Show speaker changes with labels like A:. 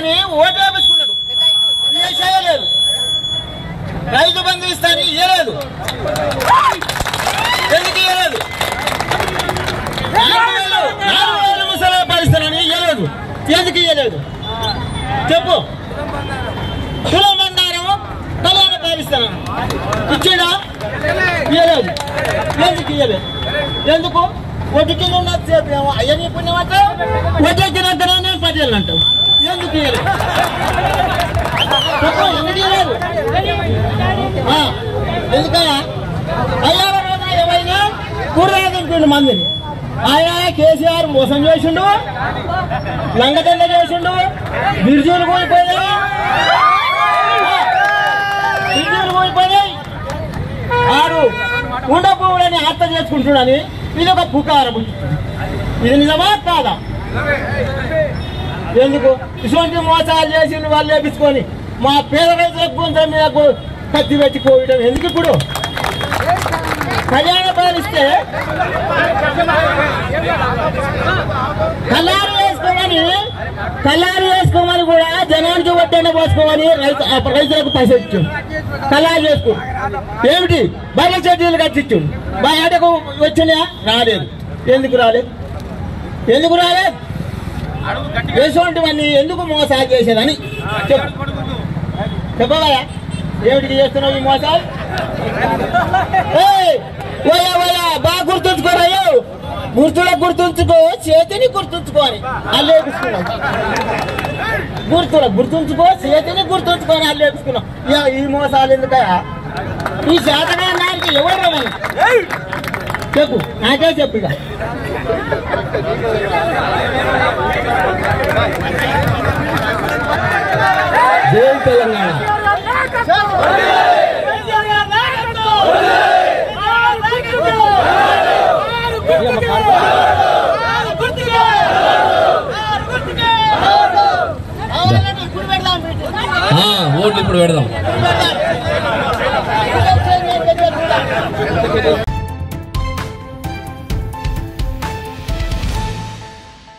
A: అని ఓటు వేపించుకున్నాడు ఇది చేయలేదు రైతు బంధు ఇస్తాను ఇయ్యలేదు ఎందుకు ఇయ్యలేదు నాలుగు వేలు నాలుగు వేలు ముసలి పరిస్థితులని ఇయ్యలేదు ఎందుకు ఇయ్యలేదు చెప్పు కులం బంగారం కళ్యాణ పాలిస్తాను ఇచ్చాడా ఇయ్యలేదు ఎందుకు ఇయ్యలేదు ఎందుకు వడ్డీకి ఉన్న అయ్యని పుణ్యం అంటే వడ్డీకినంతనే నేను పదేళ్ళు అంటావు ఎందుకు ఇయ్యలేదు చెప్పు, ఎందుకు ఇయ్యలేదు ఆ, ఎందుకయ్యా అయ్యాల రోజున ఏమైనా కూరగాయలు మందిని ఆయన కేసీఆర్ మోసం చేసిండు లంగదండ చేసిండు బిర్జీలు పోయిపోయాయి బిర్జీలు పోయిపోయాయి ఆడు ఉండకూడని హత్య చేసుకుంటుడని ఇది ఒక పుకారం ఇది నిజమా కాదా ఎందుకు ఇటువంటి మోసాలు చేసి వాళ్ళు లేపించుకొని మా పేద రైతులకు గుంత మీద గు- కత్తి పెట్టి కోయడం ఎందుకు ఇప్పుడు కళ్యాణ పాలిస్తే కల్లారు వేసుకోమని కల్లారు వేసుకోమని కూడా జనానికి వడ్డన పోసుకోమని రైతు ఆ రైతులకు పైసలు ఇచ్చాడు కల్లారు చేసుకో ఏమిటి బయట చెట్టీలు కట్టించాడు బయటకు వచ్చినా రాలేదు ఎందుకు రాలేదు ఎందుకు రాలేదు ఎటువంటివన్నీ ఎందుకు మోసాలు చేసేదని చెప్పు చెప్పవా ఏమిటికి చేస్తున్నావు ఈ మోసాలు ఏయ్, ఓయా ఓయా బాగా గుర్తుంచుకోరాయో గుర్తులకు గుర్తుంచుకో చేతిని గుర్తుంచుకో అని అల్లేపించుకున్నాం గుర్తులకు గుర్తుంచుకో చేతిని గుర్తుంచుకో అని అల్లేపించుకున్నాం ఇక ఈ మోసాలు ఎందుకయా ఈ శాతగా నాటికి ఎవరు రమ్మని చెప్పు నాకే చెప్పు ఇక జై తెలంగాణ
B: ఆ, ఓట్లు ఇప్పుడు పెడదాం
A: పెడదాం